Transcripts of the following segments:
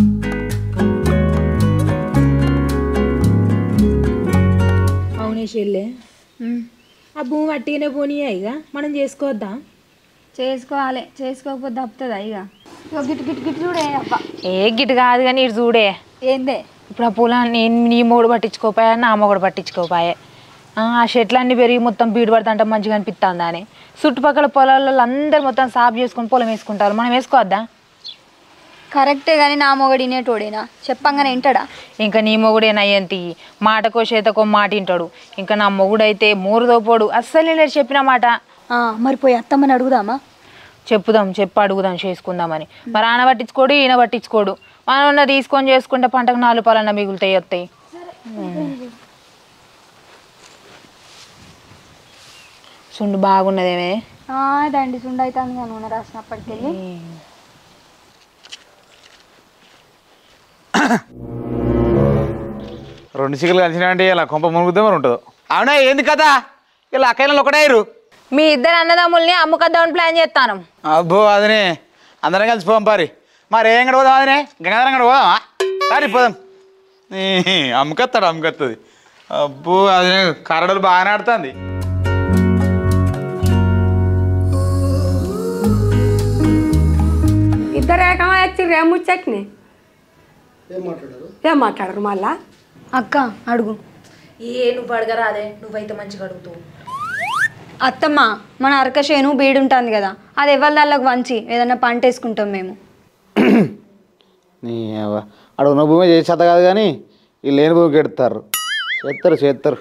అవునే చెల్లె ఆ భూమి అట్టిగానే పోనీ ఇక మనం చేసుకోవద్దాం చేసుకోవాలి చేసుకోకపోతే తప్పుతుందా ఇక ఇగో గిట్టు గిట్టు గిట్టు చూడే అబ్బా ఏ గిట్టు కాదు కానీ ఇటు చూడే ఏందే ఇప్పుడు ఆ పొలాన్ని నేను నీ మొగుడు పట్టించుకోపాయా నా మొగుడు పట్టించుకోపాయే ఆ ఆ చెట్లన్నీ పెరిగి మొత్తం బీడు పడుతుంటే మంచిగా అనిపిస్తుందా అని చుట్టుపక్కల పొలాలలో అందరు మొత్తం సాఫ్ చేసుకొని పొలం వేసుకుంటారు మనం వేసుకోవద్దా కరెక్టే కానీ నా మొగడు వినేటోడేనా చెప్పంగానే వింటాడా ఇంకా నీ మొగుడే నయ్యంతి మాటకో చేతకో మాట వింటాడు ఇంకా నా మొగుడైతే మూరుదో పోడు అస్సలు నేను చెప్పిన మాట ఆ, మరి పోయి అత్తమ్మని అడుగుదామా చెప్పుదాం చెప్పు అడుగుదాం చేసుకుందామని మరి ఆన పట్టించుకోడు ఈయన పట్టించుకోడు మనం ఉన్న తీసుకొని చేసుకుంటే పంటకు నాలుగు పాలన్న మిగులుతాయి వస్తాయి సుండు బాగున్నదేమే ఆ, దండి సుండ అవుతుంది కానీ నూనె రాసినప్పటికెళ్ళి రెండు చికెన్లు కలిసినాయంటే ఇలా కొంప మునుగుద్దే మరి ఉంటుందో అవునా ఏంది కదా ఇలా అక్కయ్యలు ఒకటేరు మీ ఇద్దరు అన్నదమ్ముల్ని అమ్ముకద్దామని ప్లాన్ చేస్తాను అబ్బో అదనే అందరం కలిసి పోదాం పారి మరి ఏం గడ పోదాం అదనే గంగాధరం గడ పోదామా సారి పోదాం ఈ, అమ్ముకత్తాడు అమ్ముకత్తది అబ్బో అదే కరడలు బాగానే ఆడుతుంది ఇద్దరు ఏకమా వచ్చిర్రు ఏం ముచ్చట్ని ఏం మాట్లాడరు మళ్ళా అక్క అడుగు ఏ నువ్వు అడగరాదే నువ్వైతే మంచిగా అడుగుతావు అత్తమ్మ మన అరకశేను బీడుంటుంది కదా అది ఎవరి దాళ్ళకి వంచి ఏదన్నా పంట వేసుకుంటాం మేము నీ అవ్వ. ఆడ ఉన్న భూమి చేసి చేత కాదు కానీ వీళ్ళు లేని భూమికి ఎడతారు చేస్తారు చేస్తారు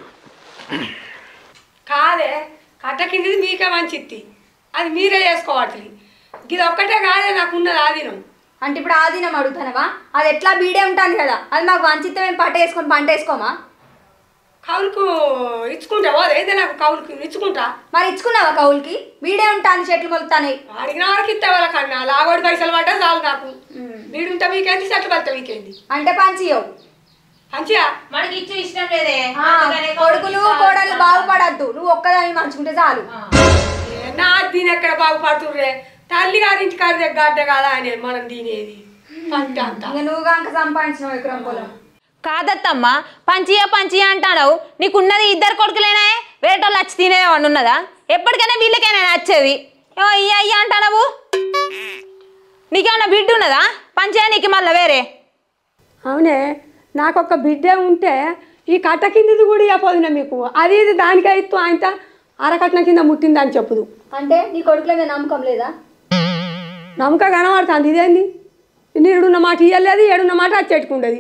కాదే కట్ట కిందది మీకే మంచిత్తి అది మీరే చేసుకోవాలి ఇది ఒక్కటే కాదే నాకు ఉన్నది ఆధీనం అంటే ఇప్పుడు ఆధీనం అడుగుతానవా అది ఎట్లా బీడే ఉంటుంది కదా అది మాకు వంచితే మేము పంట వేసుకొని పంట వేసుకోమా కౌలుకు ఇచ్చుకుంటా పోదు అయితే నాకు కౌలుకు ఇచ్చుకుంటా మరి ఇచ్చుకున్నావా కౌలుకి బీడే ఉంటుంది చెట్లు మొలుతాయి అడిగిన వరకు ఇస్తే వాళ్ళకన్నా లాగోడి పైసలు పడ్డా చాలు నాకు వీడుంటే మీకేంది చెట్లు పడితే మీకేంది అంటే పంచియవు మంచిగా మనకి ఇచ్చి ఇష్టం లేదే కొడుకులు కోడలు బాగుపడద్దు నువ్వు ఒక్కదాన్ని మంచుకుంటే చాలు ఏ, నా దీని ఎక్కడ బాగుపడుతుర్రే తల్లి గారింటి కాడి దగ్గర గడ్డ కదా అని మనం తినేది పంట అంతా ఇక నువ్వు కనుక సంపాదించిన ఎకరం పొలం కాదత్తమ్మ పంచియా పంచియా అంటావు నీకున్నది ఇద్దరు కొడుకులేనా వేరేటోళ్ళు వచ్చి తినేవాడు ఉన్నదా ఎప్పటికైనా వీళ్ళకైనా నచ్చేది ఏమో ఇయ్య అయ్యా అంటావు నీకేమన్నా బిడ్డ ఉన్నదా పంచయా నీకు మళ్ళీ వేరే అవునే నాకు ఒక బిడ్డ ఉంటే ఈ కట్ట కిందది కూడా ఇవ్వపోదునా మీకు అది ఇది దానికే ఇస్తూ ఆయన అరకట్న కింద ముట్టిందని చెప్పుదు అంటే నీ కొడుకుల మీద నమ్మకం లేదా నమ్మక కనబడుతుంది ఇదేంది నీడున్న మాట ఇయ్యలేదు ఏడున్న మాట అది చెట్టుకుండదు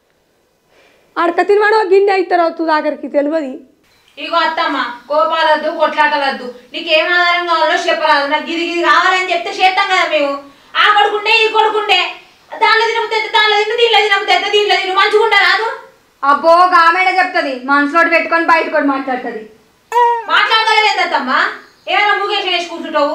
అడక తినవాడో గిన్నె ఇస్తారు అవుతుంది ఆఖరికి తెలియదు ఇగో అత్తమ్మ కోపాలద్దు కొట్లాటలద్దు నీకు ఏం ఆధారం కావాలో చెప్పరాదు నాకు గిది గిది కావాలని చెప్తే చేస్తాం కదా మేము ఆ కొడుకుండే ఈ కొడుకుండే దానిలో తినకపోతే దానిలో తిను దీనిలో తినకపోతే దీనిలో తిను మంచిగుంటా రాదు అబ్బో గామెడ చెప్తుంది మనసులోటి పెట్టుకొని బయట కూడా మాట్లాడుతుంది మాట్లాడగలవేందత్తమ్మ ఏమైనా ముగేసి వేసి కూర్చుంటావు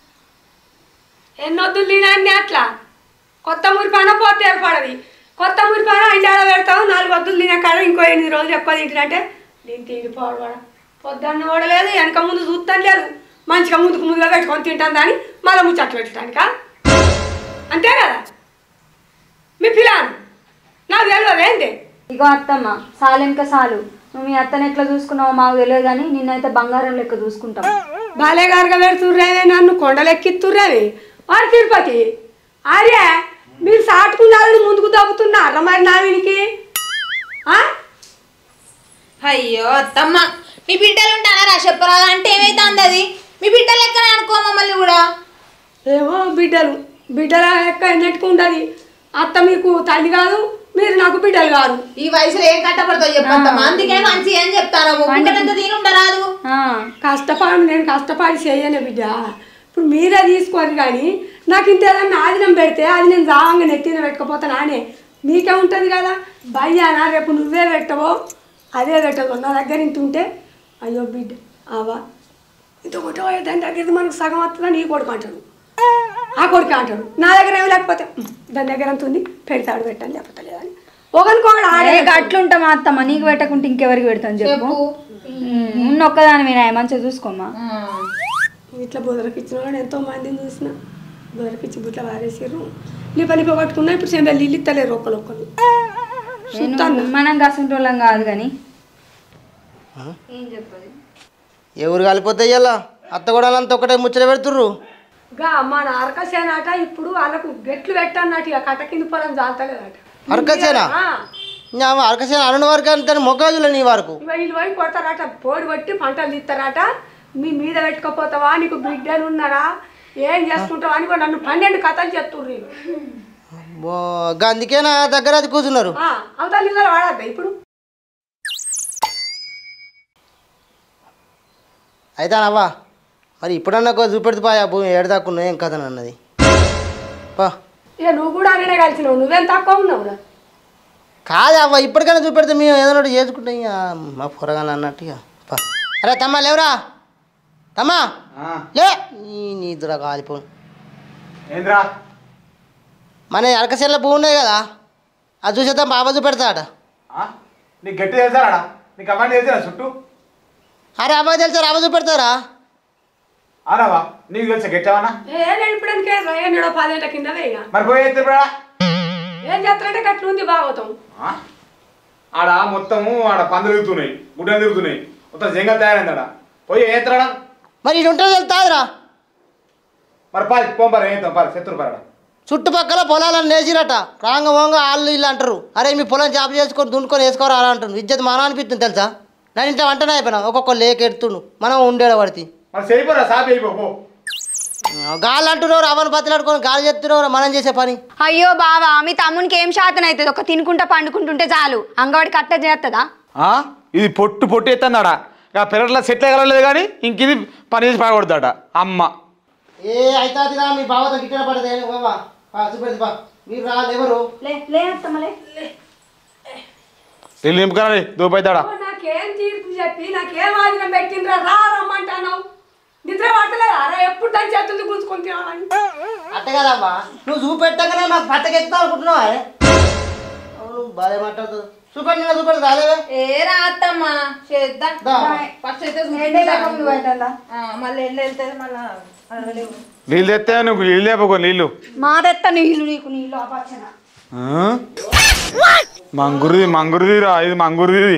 ఎన్నొద్దులు తినాన్ని అట్లా కొత్త మురిపాన పోతే ఏర్పడది కొత్త మురిపాన ఇండాడ పెడతావు నాలుగు వద్దులు తినే కాడ ఇంకో ఎనిమిది రోజులు ఎక్కువ తింటున్నట్టే దీన్ని తిండి పోవడ పొద్దున్న ఓడలేదు వెనక ముందు చూస్తాను లేదు మంచిగా ముందుకు ముందుగా పెట్టుకొని తింటాను దాన్ని మళ్ళీ ముచ్చట్లు పెట్టడానికా అంతే కదా మీ పిల్లాను నాకు తెలియదు ఏంటి ఇగో అత్తమ్మ సాలెంక సాలు నువ్వు మీ అత్తని ఎట్లా చూసుకున్నావో మాకు తెలియదు కానీ నిన్నైతే బంగారం లెక్క చూసుకుంటాం బాలే గారుగా పెడుతుర్రేవే నన్ను కొండలెక్కిత్తుర్రేవి వాడు తిరుపతి అరే మీరు సాటుకున్నారని ముందుకు దబ్బుతున్నారా మరి నా వీనికి ఆ? అయ్యో అత్తమ్మ మీ బిడ్డలు ఉంటారా చెప్పరాదు అంటే ఏమైతుంది అది మీ బిడ్డలు ఎక్కడ అనుకో మమ్మల్ని కూడా ఏమో బిడ్డలు బిడ్డల లెక్క ఎన్నట్టుకు ఉండదు అత్త మీకు తల్లి కాదు మీరు నాకు బిడ్డలు కాదు ఈ వయసులో ఏం కట్టపడతావు చెప్పత్తమ్మ అందుకే మంచి అని చెప్తాను ముక్కడంత దీని ఉండరాదు ఆ, కష్టపడి నేను కష్టపడి చేయను బిడ్డ ఇప్పుడు మీరే తీసుకోరు కానీ నాకు ఇంత ఏదన్నా ఆదినం పెడితే అది నేను జావంగా నెత్తిన పెట్టకపోతాను అనే మీకే ఉంటుంది కదా భయ్యానా రేపు నువ్వే పెట్టవో అదే పెట్టదు నా దగ్గర ఇంత ఉంటే అయ్యో బిడ్డ అవా ఇంత కొట్టో దాని దగ్గర మనకు సగం వస్తుందా నీ కొడుకు అంటాడు ఆ కొడుకు అంటాడు నా దగ్గర ఏమి లేకపోతే "ఉమ్, దాని దగ్గర ఎంత ఉంది పెడతాడు పెట్టని లేకపోతే లేదని ఒకరికొకడు ఆడే ఏ గట్లుంటాం అత్తమ్మ నీకు పెట్టకుంటే ఇంకెవరికి పెడతాను చెప్పు ఉమ్, ఉన్న ఒక్కదాని మీద మంచిగా చూసుకోమ్మా ఇట్లా బుదరకిచ్చిన వాళ్ళు ఎంతో మందిని చూసిన బుదరకిచ్చి బుట్ల వారేసారు లిప లిప పట్టుకున్నా ఇప్పుడు సేమ్ నీళ్ళు ఇస్తలేరు ఒకరు ఒకరు నేను మనం కసంటోళ్ళం కాదు కానీ ఏం చెప్పదు ఎవరు కలిపోతే ఇయ్యాల అత్త కూడా అంత ఒకటే ముచ్చట పెడుతుర్రు గా మన అరకసేనాట ఇప్పుడు వాళ్ళకు గెట్లు పెట్టన్నట్టు ఇక కట్ట కింద పొలం జాతలేదట అరకసేనా అరకసేన అరుణ వరకు అంటే మొక్కజుల నీ వరకు ఇక వీళ్ళు పోయి కొడతారట పోడి కొట్టి పంటలు తీస్తారట మీ మీద పెట్టుకోపోతావా నీకు బిడ్డలు ఉన్నారా ఏం చేసుకుంటావా అని కూడా నన్ను పన్నెండు కథలు చెప్తుర్రు వీళ్ళు. బో, గా అందుకే నా దగ్గర అది కూర్చున్నారు ఆ, అవతల నీళ్ళ వాడద్దా ఇప్పుడు అయితే అవ్వా మరి ఇప్పుడన్నా కొద్ది చూపెడితే పాయా భూమి ఏడదాకున్నా ఏం కథను అన్నది పా ఇక నువ్వు కూడా అనే కలిసినావు నువ్వేం తక్కువ ఉన్నావురా కాదు అవ్వ ఇప్పటికైనా చూపెడితే మేము ఏదో ఒకటి చేసుకుంటాం ఇక మా పొరగాలి అన్నట్టు ఇక పా అరే తమ్మా లేవురా తమ్మా లే నీ నిద్ర కాలిపో ఏంద్రా మన అరకసేల భూమి ఉన్నాయి కదా అది చూసేద్దాం బాబా చూపెడతాడ ఆ? నీకు గట్టి తెలుసారా నీకు అమ్మాయి తెలిసినా చుట్టూ అరే అబ్బాయి తెలుసా రాబా చూపెడతారా అవునావా నీకు తెలుసా గట్టేవన్నా ఏ నేను ఇప్పుడు ఎందుకే ఏడు పదేళ్ళ కింద వేయగా మరి పోయి ఎత్తురా ఏం చేస్తారంటే గట్ల ఉంది బాగోతాం ఆడ మొత్తము ఆడ పందులు తిరుగుతున్నాయి గుడ్డలు తిరుగుతున్నాయి మొత్తం జంగల్ తయారైంది ఆడ పోయి ఏత్తరాడా మరి ఇటు ఉంటుంది వెళ్తాదిరా మరి పాలి పోంపారు ఏతాం పాలి శత్రు పరాడ చుట్టుపక్కల పొలాలను నేసిరట రాంగ వంగ వాళ్ళు వీళ్ళు అంటారు అరే మీ పొలం జాబ్ చేసుకొని దున్నుకొని వేసుకోరా అలా అంటారు విద్యుత్ మాన అనిపిస్తుంది తెలుసా నేను ఇంట్లో వంటనే అయిపోయినా ఒక్కొక్క లేక ఎడుతుండు మనం ఉండేడ పడితే మరి చేయిపోరా సాపి అయిపో పో గాలి అంటున్నారు అవన్నీ బతిలాడుకొని గాలి చెప్తున్నారు మనం చేసే పని అయ్యో బావా మీ తమ్మునికి ఏం శాతం అవుతుంది ఒక తినుకుంటా పండుకుంటుంటే చాలు అంగవాడి కట్ట చేస్తుందా ఆ? ఇది పొట్టు పొట్టు ఎత్తందాడ ఇక పిల్లట్లా సెట్ అయ్యగలలేదు కానీ ఇంక ఇది పని చేసి పడగొడతాడ అమ్మ ఏ అయితే మీ బావతో గిట్టిన పడదే బాబా చూపెడది బా మీరు రాదు ఎవరు ఇల్లు నింపుకరా దూపైతాడా ఓ, నాకేం తీర్పు చెప్పి నాకేం ఆదినం పెట్టిండ్రా రా రమ్మంటున్నావు నిద్ర పట్టలేదా అరే ఎప్పుడు దాని చేతులు గుంజుకొని తినాలని అట్ట కదమ్మా నువ్వు చూపెట్టగానే మాకు పట్టకెత్తావు అనుకుంటున్నావా అవును బాగా మాట్లాడుతుంది చూపెట్టి చూపెడదు రాలేవే ఏ రాత్తమ్మా చేద్దాం దా. ఫస్ట్ అయితే మళ్ళీ ఎండ వెళ్తుంది మళ్ళీ అడగలేవు నీళ్ళు తెస్తే నువ్వు నీళ్ళు లేపకో నీళ్ళు మాదెత్త నీళ్ళు నీకు నీళ్ళు ఆపచ్చన ఆ? మంగురుది మంగురుది రా ఇది మంగురుది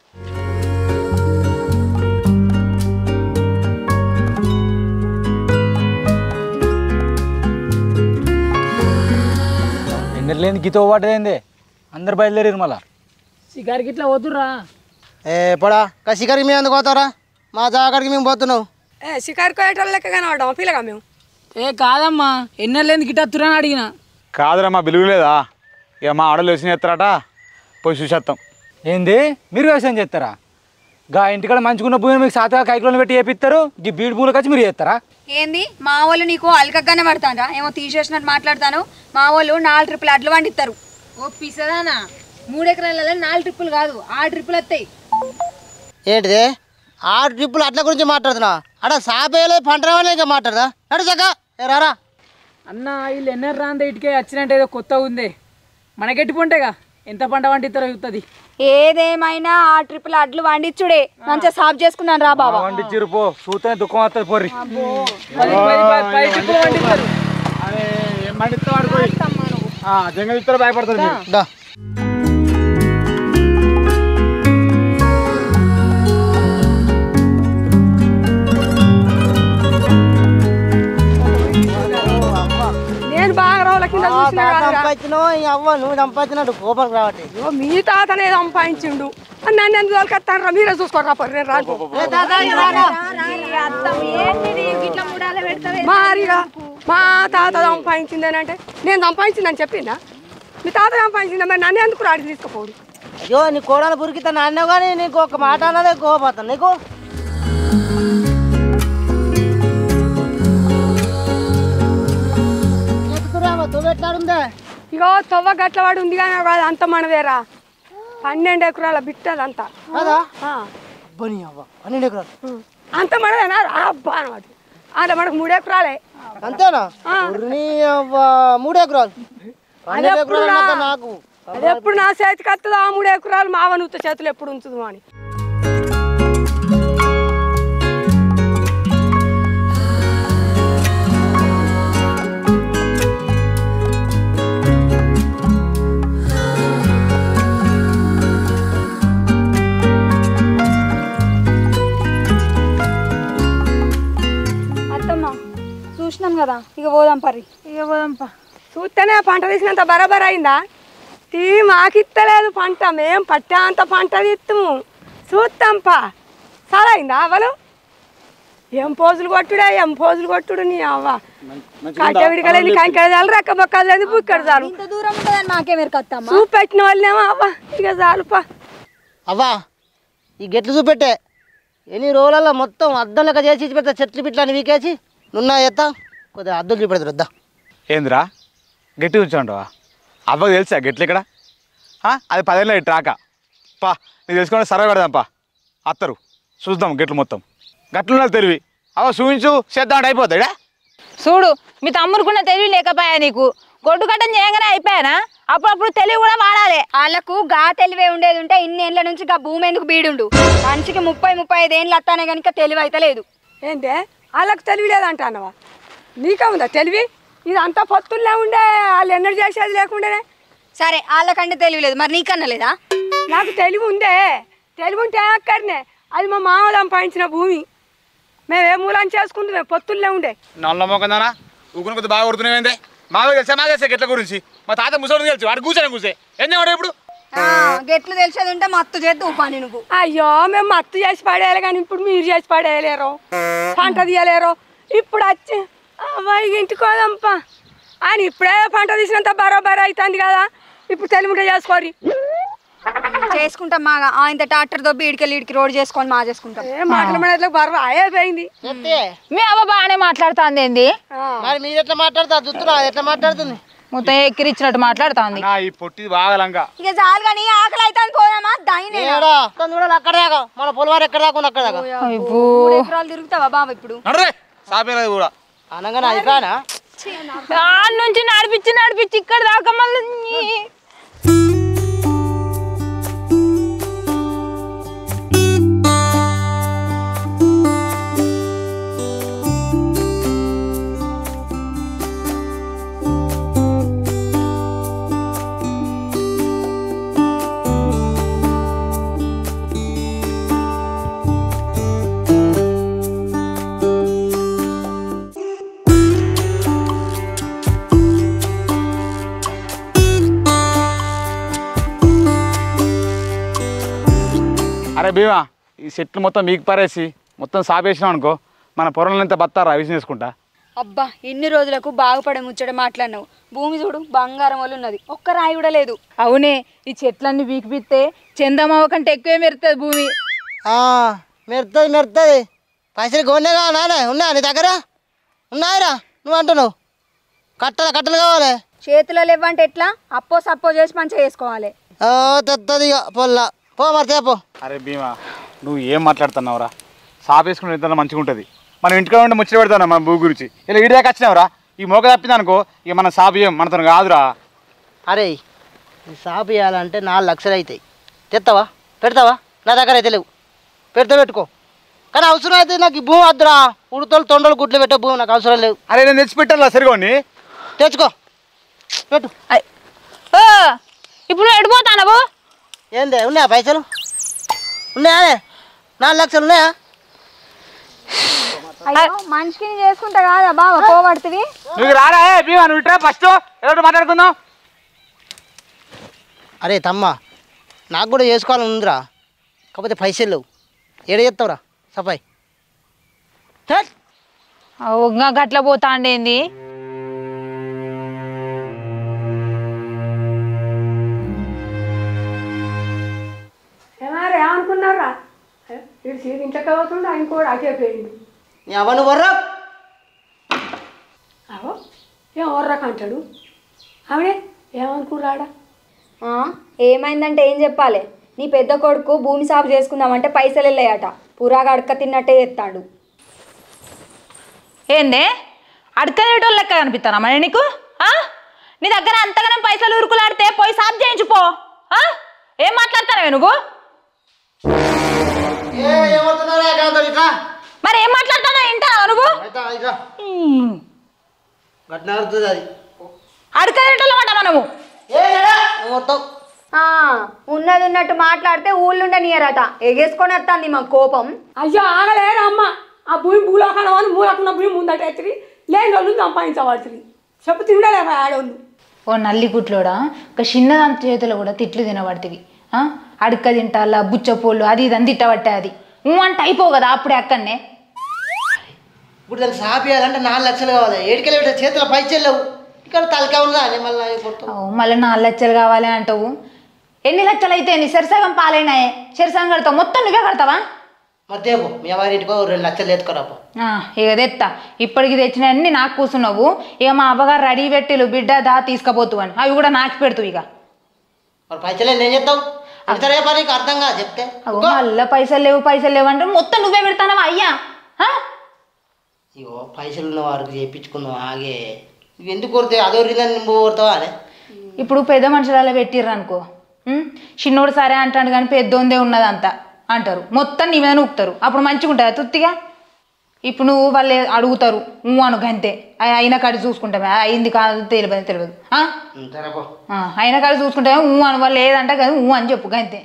ఎండలేని గీత పడ్డదేంది అందరు బయలుదేరారు మళ్ళా షికారికి ఇట్లా వద్దురా ఏ పడా కసికరికి మేము ఎందుకు పోతారా మా జాగడికి మేము పోతున్నావు ఏ షికారు కోయటం లెక్క కనబడ్డాం పిల్లగా మేము ఏ కాదమ్మా ఎన్నెళ్ళేంది గిట్ట తురని అడిగిన కాదురా మా బిలుగు లేదా ఇక మా ఆడలు వచ్చిన ఎత్తారట పోయి చూసేస్తాం ఏంది మీరు వ్యవసాయం చేస్తారా గా ఇంటికాడ మంచుకున్న భూమిని మీకు సాతగా కైకులను పెట్టి చేపిస్తారు ఈ బీడు భూములకు వచ్చి మీరు చేస్తారా ఏంది మా వాళ్ళు నీకు అలకగానే పడతారా ఏమో తీసేసినట్టు మాట్లాడతాను మా వాళ్ళు నాలుగు ట్రిప్పులు అడ్లు వండిస్తారు ఓ పిసదానా మూడు ఎకరాలలో నాలుగు ట్రిప్పులు కాదు ఆ ట్రిప్పులు వస్తాయి ఏంటిది ఆ ట్రిప్పులు అట్ల గురించి మాట్లాడుతున్నా అక్కడ సాపేయలే పంట రావాలే ఇంకా మాట్లాడదా నడు చక్క ఏ రారా అన్న వీళ్ళు ఎన్నర రాందే ఇటుకే వచ్చినట్టు ఏదో కొత్తగా ఉంది మనకెట్టి పొంటేగా ఎంత పంట వండిస్తారో చూస్తుంది ఏదేమైనా ఆ ట్రిప్పులు అడ్లు వండిచ్చుడే మంచిగా సాఫ్ చేసుకున్నాను రా బాబా వండిచ్చిరు పో చూస్తేనే దుఃఖం వస్తుంది పోర్రి పది పది పది పది టిప్పులు వండిస్తారు జంగల్ ఇస్తారు భయపడతారు మీరు దా నేను బాగా రోజుల కింద చూసిన కాదురా. సంపాదించినావు ఈ అవ్వ నువ్వు సంపాదించినట్టు కోపం రావట్లేదు ఇదిగో మీ తాతనే సంపాదించిండు అని నన్ను ఎందుకు తోలుకొస్తాను మీరే చూసుకోరా పర్రు నేను రాను మారిగా మా తాత సంపాదించిందేనంటే నేను సంపాదించిందని చెప్పిందా మీ తాత సంపాదించిందా మరి నన్ను ఎందుకు రాడికి తీసుకుపోడు అయ్యో నీ కోడలు పురికితే నాన్న కానీ నీకు ఒక మాట అన్నదే కోపడతాను నీకు ఎట్లా ఇగో తవ్వ గట్ల వాడు ఉంది కానీ కాదు అంత మనదేరా పన్నెండు ఎకరాల బిట్టదంతా కదా ఆ. అబ్బని అవ్వ పన్నెండు ఎకరాలు అంత మనదేనా రా అబ్బా అనమాట అలా మనకు మూడు ఎకరాలే అంతేనా ఉరిని అవ్వ మూడు ఎకరాలు పన్నెండు ఎకరాలు అన్నాక నాకు అది ఎప్పుడు నా చేతికి వస్తుందో ఆ మూడు ఎకరాలు మావనుత చేతులు ఎప్పుడు ఉంచుదు అని ఇక పోదాం పరి ఇక పోదాంపా చూస్తేనే పంట తీసినంత బరాబర్ అయిందా తీ మాకిత్తలేదు పంట మేం పట్టేంత పంట తీస్తాము చూస్తాంపా చాలా అయిందా అవలు ఏం పోజులు కొట్టుడే ఏం పోజులు కొట్టుడు నీ అవ్వ కాంట విడికలేదు కంకె చాలు రెక్క బొక్కలు లేదు బుక్కడ చాలు ఇంత దూరం ఉంటుందని మాకే మీరు కత్తమ్మా చూపు పెట్టిన వాళ్ళేమో అవ్వ ఇక చాలుపా అవ్వా ఈ గెట్లు చూపెట్టే ఎన్ని రోజులలో మొత్తం అద్దం లెక్క చేసి ఇచ్చి పెడతా చెట్లు పిట్లని వీకేసి నున్నా ఎత్తా కొద్దిగా అద్దం చూపెడతారు వద్దా ఏందిరా గట్టి ఉంచాంటావా అవ్వకు తెలుసా గెట్లు ఇక్కడ ఆ? అది పదేళ్ళ ట్రాక పా నీకు తెలుసుకుంటే సర్వే పెడదాంపా అత్తరు చూద్దాం గెట్లు మొత్తం గట్లు తెలివి అవ చూపించు చేద్దాం అయిపోతాడా చూడు మీ తమ్ముడుకున్న తెలివి లేకపోయా నీకు గొడ్డు కట్టం చేయగానే అయిపోయానా అప్పుడప్పుడు తెలివి కూడా వాడాలి వాళ్ళకు గా తెలివే ఉండేది ఉంటే ఇన్ని ఏళ్ళ నుంచి గా భూమి ఎందుకు బీడుండు మనిషికి ముప్పై ముప్పై ఐదు ఏళ్ళు వస్తానే కనుక తెలివి అయితే లేదు ఏంటే వాళ్ళకి తెలివి లేదంటానవా నీకే ఉందా తెలివి ఇది అంతా పొత్తుల్లో ఉండే వాళ్ళు ఎన్నడూ చేసేది లేకుండానే సరే వాళ్ళకంటే తెలివి లేదు మరి నీకన్నా లేదా నాకు తెలివి ఉందే తెలివి ఉంటే అక్కడనే అది మా మామ సంపాదించిన భూమి మేము ఏ మూలం చేసుకుంటాం పొత్తుల్లో ఉండే నల్ల మోకందానా ఊకుని కొద్ది బాగా కొడుతున్నాయిందే మాకు తెలుసా మాకు తెలుసా గెట్ల గురించి మా తాత ముసలి తెలుసు వాడు కూర్చొని కూర్చే ఏం వాడు ఇప్పుడు ఆ, గెట్లు తెలిసేది ఉంటే మత్తు చేద్దు పని నువ్వు అయ్యో మేము మత్తు చేసి పడేయాలి కానీ ఇప్పుడు మీరు చేసి పడేయలేరు పంట తీయలేరు ఇప్పుడు వచ్చి అమ్మాయి ఇంటికి పోదాంపా ఆయన ఇప్పుడే పంట తీసినంత బరాబర్ అవుతుంది కదా ఇప్పుడు తెలివిగా చేసుకోరి చేసుకుంటాం మా ఇంత ట్రాక్టర్ దొబ్బి ఇడికెళ్ళి ఇడికి రోడ్ చేసుకొని మా చేసుకుంటాం ఏ మాటలు మాటలు బరవ అయిపోయింది చెప్తే మీ అవ్వ బాగానే మాట్లాడుతుంది ఏంది మరి మీరు ఎట్లా మాట్లాడతారు చూస్తున్నా అది ఎట్లా మాట్లాడుతుంది మొత్తం ఎక్కిరిచ్చినట్టు మాట్లాడుతుంది నా ఈ పొట్టిది బాగా లంగా ఇక చాలు కానీ ఆకలి అయితే పోదామా దాయినే ఏడా మొత్తం చూడాలి అక్కడ దాకా మన పొలవారు ఎక్కడ దాకా ఉంది అక్కడ దాకా మూడు ఎకరాలు తిరుగుతావా బాబా ఇప్పుడు నడరే సాపేరది కూడా అనగానే అయిపోయానా దాని నుంచి నడిపించి నడిపించి ఇక్కడ దాకా మళ్ళీ అరే భీమా ఈ చెట్లు మొత్తం మీకు పారేసి మొత్తం సాపేసినాం అనుకో మన పొలంలో ఎంత బత్తారా విషయం చేసుకుంటా అబ్బా ఎన్ని రోజులకు బాగుపడే ముచ్చట మాట్లాడినావు భూమి చూడు బంగారం వల్ల ఉన్నది ఒక్క రాయి కూడా లేదు అవునే ఈ చెట్లన్నీ వీకిపిస్తే చందమావ కంటే ఎక్కువే మెరుతుంది భూమి ఆ, మెరుతుంది మెరుతుంది పైసలు కొన్నే కావాలి నానే ఉన్నా నీ దగ్గర ఉన్నాయిరా నువ్వు అంటున్నావు కట్టలు కట్టలు కావాలి చేతిలో లేవంటే ఎట్లా అప్పో సప్పో చేసి మంచిగా చేసుకోవాలి ఓ తెత్తది ఇక పొల్ల పో మరి తేపో అరే భీమా నువ్వు ఏం మాట్లాడుతున్నావురా సాపేసుకుని ఇద్దరు మంచిగా ఉంటుంది మనం ఇంటికి ఉండి ముచ్చట పెడతాను మన భూ గురించి ఇలా ఇడి దాకా వచ్చినావురా ఈ మోక తప్పింది అనుకో ఇక మన సాపేయం మనతో కాదురా అరే ఈ షాప్ ఇవ్వాలంటే నాలుగు లక్షలు అవుతాయి తెస్తావా పెడతావా నా దగ్గర అయితే లేవు పెడితే పెట్టుకో కానీ అవసరం అయితే నాకు ఈ భూమి వద్దురా ఉడతలు తొండలు గుడ్లు పెట్టే భూమి నాకు అవసరం లేవు అరే నేను తెచ్చి పెట్టాలా సరిగోని తెచ్చుకో పెట్టు ఐ. ఓ, ఇప్పుడు నువ్వు ఎడిపోతానవు ఏందే ఉన్నాయా పైసలు ఉన్నాయా నాలుగు లక్షలు ఉన్నాయా అయ్యో మనిషికి నీ చేసుకుంటా కాదా బావ పోబడుతుంది నువ్వు రారా ఏ భీమా నువ్వు ఇట్రా ఫస్ట్ ఏదో మాట్లాడుకుందాం అరే తమ్మ నాకు కూడా చేసుకోవాలని ఉందిరా కాకపోతే పైసలు లేవు ఏడ చేస్తావురా సఫాయి ఛట్! ఇంకా గట్ల పోతా అండేంది ఏమారా ఏమనుకున్నారా వీడు సీట్ ఇంట్లోకి అవుతుండే ఇంకోటి అటే పోయిండు నీ అవను వర్రా అవో ఏం ఓర్రాక అంటాడు ఆవిడే ఏమనుకున్నాడా ఆ, ఏమైందంటే ఏం చెప్పాలి నీ పెద్ద కొడుకు భూమి సాగు చేసుకుందామంటే పైసలు వెళ్ళాయట పురాగా అడక తిన్నట్టే ఎత్తాడు ఏందే అడకనేటోళ్ళు లెక్క కనిపిస్తానా మరి నీకు ఆ? నీ దగ్గర అంతగానం పైసలు ఉరుకులాడితే పోయి సాప్ చేయించుపో ఆ? ఏం మాట్లాడతానవే నువ్వు మరి ఏం మాట్లాడతానో వింటావా నువ్వు గట్టిన అడుగుతుంది అది అడకనేటోళ్ళు అంటావా నువ్వు మొత్తం ఆ, ఉన్నది ఉన్నట్టు మాట్లాడితే ఊళ్ళుండనియరట ఎగేసుకొని వస్తుంది మా కోపం అయ్యో ఆగలేరా అమ్మ ఆ భూమి భూలోకాలం అని మూలకున్న భూమి ముందట ఎత్తిరి లేని వాళ్ళు సంపాదించబడుతుంది చెప్పు తిండలే ఆడోళ్ళు ఓ నల్లి గుట్లోడా ఒక చిన్నదాని చేతిలో కూడా తిట్లు తినబడుతుంది అడుక్క తింటాలా బుచ్చపోళ్ళు అది ఇది అని తిట్టబట్టే అది ఊ అంటే అయిపోవు కదా అప్పుడే అక్కడనే ఇప్పుడు దానికి సాపియాలంటే నాలుగు లక్షలు కావాలి ఏడికెళ్ళి పెట్టే చేతుల పై చెల్లవు ఇక్కడ తలకా ఉందా అని మళ్ళీ కొడతావు ఓ, మళ్ళీ నాలుగు లక్షలు కావాలి అంటావు ఎన్ని లక్షలు అయితే నీ సరిసగం పాలైనాయే సరిసగం కడతావు మొత్తం నువ్వే కడతావా మరి తేపు మీ వారి ఇంటికో రెండు లక్షలు ఎత్తుకోరాపో ఆ, ఇక తెత్తా ఇప్పటికి తెచ్చిన అన్ని నాకు కూర్చున్నావు ఇక మా అవ్వగారు రెడీ పెట్టిలు బిడ్డ దా తీసుకుపోతు అని అవి కూడా నాకు పెడుతు ఇక మరి పైసలు ఏం చేస్తావు ఇతరే పని నీకు అర్థం కాదు చెప్తే అగో మళ్ళీ పైసలు లేవు పైసలు లేవు అంటే మొత్తం నువ్వే పెడతానవా అయ్యా ఆ? ఇగో పైసలు ఉన్న వారికి చేయించుకుందాం ఆగే ఇవి ఎందుకు కొడితే అదో రీజన్ నువ్వు కొడతావా అనే ఇప్పుడు పెద్ద మనుషులలో పెట్టిర్రు అనుకో ఉం? చిన్నోడు సరే అంటాడు కానీ పెద్దోందే ఉన్నదంతా అంటారు మొత్తం నీ మీద నూపుతారు అప్పుడు మంచిగా ఉంటుందా తుత్తిగా ఇప్పుడు నువ్వు వాళ్ళు అడుగుతారు ఊ అను గంతే అయి- అయిన కాడి చూసుకుంటామే అయింది కాదు తెలియదు తెలియదు ఆ? సరేపో ఆ, అయిన కాడి చూసుకుంటామే ఊ అను వాళ్ళు లేదంటే కదా ఊ అని చెప్పు గంతే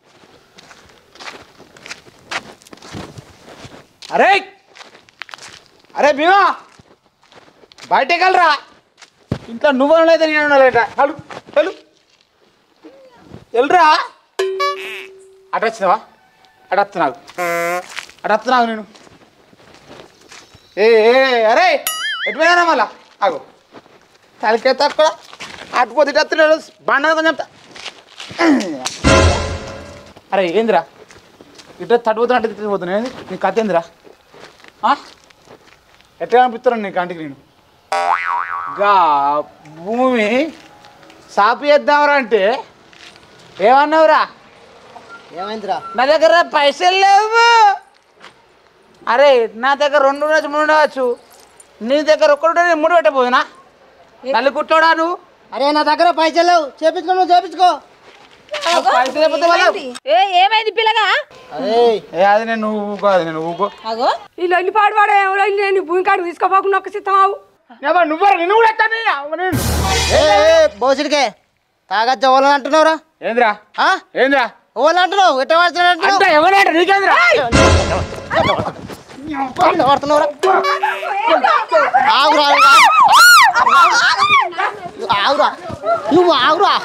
అరే అరే భీమా బయటకు వెళ్ళరా ఇంట్లో నువ్వు అయితే నేను ఉండాలేట హలు హలు వెళ్ళరా అటు వచ్చినావా అటు వస్తున్నావు అటు వస్తున్నావు నేను ఏ ఏ అరే ఎటు పోయినా మళ్ళా ఆగు తలకే తక్కువ అటుపోతే ఇటు వస్తున్నాడు బండ కొంచెం చెప్తా అరే ఏందిరా ఇటు తడిపోతున్నా అంటే తిరిగిపోతున్నా ఏంది నీ కథ ఏందిరా ఆ? ఎట్లా అనిపిస్తున్నాను నీ కంటికి నేను గా భూమి సాపు చేద్దామరా అంటే ఏమన్నావురా ఏమైందిరా నా దగ్గర పైసలు లేవు అరే నా దగ్గర రెండు ఉండొచ్చు మూడు ఉండవచ్చు నీ దగ్గర ఒక్కడు నేను మూడు పెట్టబోదునా నల్లి కుట్టోడా నువ్వు అరే నా దగ్గర పైసలు లేవు చేపించుకో నువ్వు చేపించుకో పైసలు లేకపోతే వాళ్ళు ఏ ఏమైంది పిల్లగా అరే ఏ అది నేను ఊకో అది నేను ఊకో అగో ఈ లొల్లి పాడువాడు ఎవరో నేను భూమి కాడు తీసుకోపోకుండా ఒక సిద్ధం అవు నువ్వు నిన్ను కూడా ఎత్తాను నేను ఏ ఏ, బోసిడికే తాగచ్చ ఓలని అంటున్నావురా ఏంద్రా ఆ? ఏంద్రా ఓలని అంటున్నావు ఎట్ట వాడుతున్నావు అంటున్నావు అంటే ఎవరంటే నీకేంద్రా ఎట్ట వాడుతున్నావురా ఆగురా ఆగురా. ఆగురా నువ్వు ఆగురా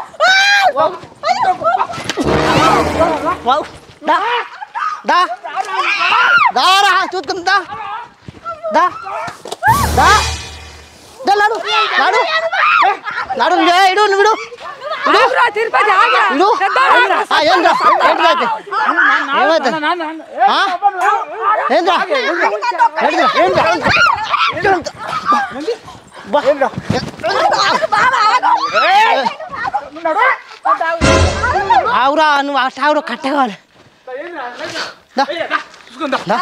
వావ్. దా దా దారా చూసుకుందా దా దా దా లాడు లాడు లాడు ఇడు ఇడు నువ్వు ఆగురా, తిరుపతి ఆగురా. ఇడు పెద్దోడు. ఆ, ఏంద్రా ఏంద్రా ఏమైతే ఆ? ఏంద్రా ఏంద్రా ఏంద్రా బా. ఆవురా నువ్వు ఆ ఆవురా కట్ట కావాలి దా. దా.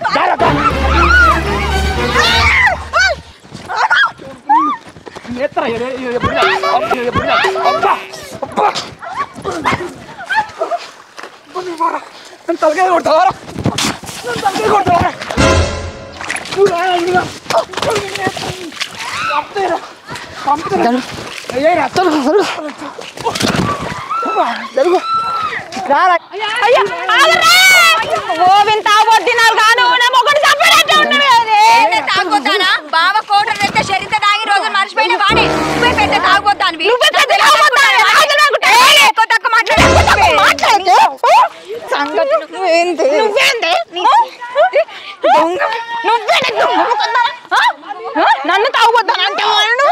తలకాయ కొడతావారా తలకాయ కొడతావారా గోవింద తాగొద్దినారు కాను నా మొగడు చంపేటట్టే ఉన్నాడు కదే. తాగొద్దానా బావ కోటర్ తెస్తే శరీర తాగి రోజు మర్చిపోయిన వాడే నువ్వే పెద్ద తాగొద్దాను నువ్వే పెద్ద తాగొద్దానివి. తాగొద్దానుకుంటే ఎక్కువ తక్కువ మాట్లాడే మాట్లాడితే సంగతి నువ్వేంది నువ్వేంది దొంగ నువ్వేనే దొంగ ముఖందా? ఆ? ఆ? నన్ను తాగొద్దాను అంటే వాళ్ళు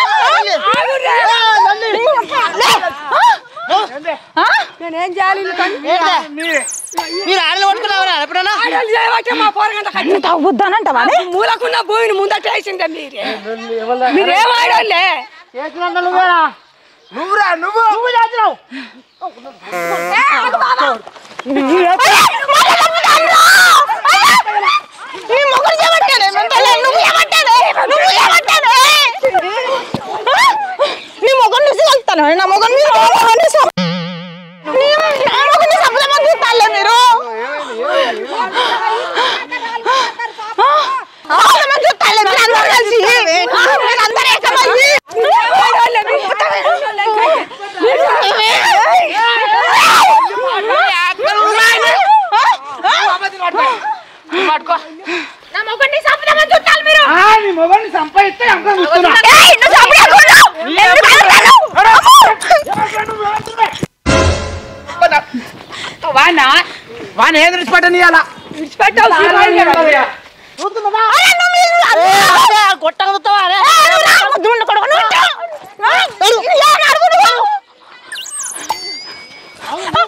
నేనేం చేయాలి నీకు? ఏంద్రా? మీరు ఆడలు కొట్టుకున్నావురా ఎప్పుడన్నా ఆడోళ్ళు చేయబట్టే మా పోరగంట కట్టి తాగొద్దానంటవా మూలకున్న భూమిని ముందట వేసిండే మీరే మీరేం ఆడోళ్ళే నువ్వురా నువ్వు నువ్వు చేస్తున్నావు నీ మొగుడు చేయబట్టానే మెంటలే నువ్వు చేయబట్టానే నువ్వు చేయబట్టానే నీ మొగుడు నుంచి కలుస్తాను నా మొగుడు మీరు నా మొగుడిని సంపదమని చూస్తాలే మీరు సంపదమని చూస్తాలే మీరు అందరూ కలిసి మీరు అందరూ ఏకమైంది పట్టుకో నా మొగుడిని సంపదమని చూస్తాను మీరు నీ మొబైల్ సంపాదిస్తే అంతా చూస్తున్నా ఏయ్, నువ్వు చంపేయకూడదు. ఎందుకు అరుస్తావు? వాడినా వాడిని ఏది విడిచిపెట్టని అలా కొట్టగలుగుతావా అరే ఏయ్, నువ్వు రా, ముద్దుముండు కొడుకు, నువ్వు రా. ఏ, నడువు నువ్వు.